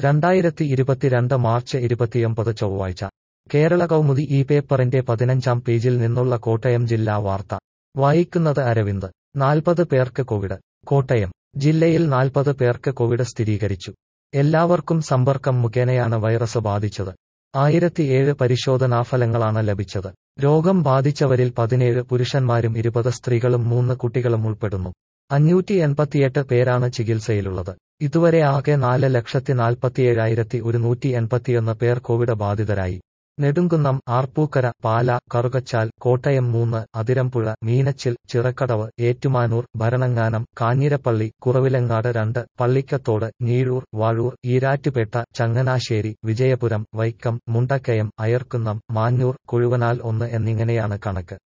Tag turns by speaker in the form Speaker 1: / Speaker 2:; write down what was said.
Speaker 1: രണ്ടായിരത്തി ഇരുപത്തിരണ്ട് മാർച്ച് ഇരുപത്തിയൊമ്പത് ചൊവ്വാഴ്ച കേരള കൗമുദി ഈ പേപ്പറിന്റെ പതിനഞ്ചാം പേജിൽ നിന്നുള്ള കോട്ടയം ജില്ലാ വാർത്ത വായിക്കുന്നത് അരവിന്ദ് നാൽപ്പത് പേർക്ക് കോവിഡ് കോട്ടയം ജില്ലയിൽ നാൽപ്പത് പേർക്ക് കോവിഡ് സ്ഥിരീകരിച്ചു എല്ലാവർക്കും സമ്പർക്കം മുഖേനയാണ് വൈറസ് ബാധിച്ചത് ആയിരത്തിയേഴ് പരിശോധനാഫലങ്ങളാണ് ലഭിച്ചത് രോഗം ബാധിച്ചവരിൽ പതിനേഴ് പുരുഷന്മാരും ഇരുപത് സ്ത്രീകളും മൂന്ന് കുട്ടികളും ഉൾപ്പെടുന്നു അഞ്ഞൂറ്റി എൺപത്തിയെട്ട് പേരാണ് ചികിത്സയിലുള്ളത് ഇതുവരെ ആകെ നാല് ലക്ഷത്തി നാൽപ്പത്തിയേഴായിരത്തി ഒരുന്നൂറ്റി എൺപത്തിയൊന്ന് പേർ കോവിഡ് ബാധിതരായി നെടുങ്കുന്നം ആർപ്പൂക്കര പാല കറുകച്ചാൽ കോട്ടയം മൂന്ന് അതിരമ്പുഴ മീനച്ചിൽ ചിറക്കടവ് ഏറ്റുമാനൂർ ഭരണങ്ങാനം കാഞ്ഞിരപ്പള്ളി കുറവിലങ്ങാട് രണ്ട് പള്ളിക്കത്തോട് ഞീഴൂർ വാഴൂർ ഈരാറ്റുപേട്ട ചങ്ങനാശ്ശേരി വിജയപുരം വൈക്കം മുണ്ടക്കയം അയർക്കുന്നം മാഞ്ഞൂർ കുഴുവനാൽ ഒന്ന് എന്നിങ്ങനെയാണ് കണക്ക്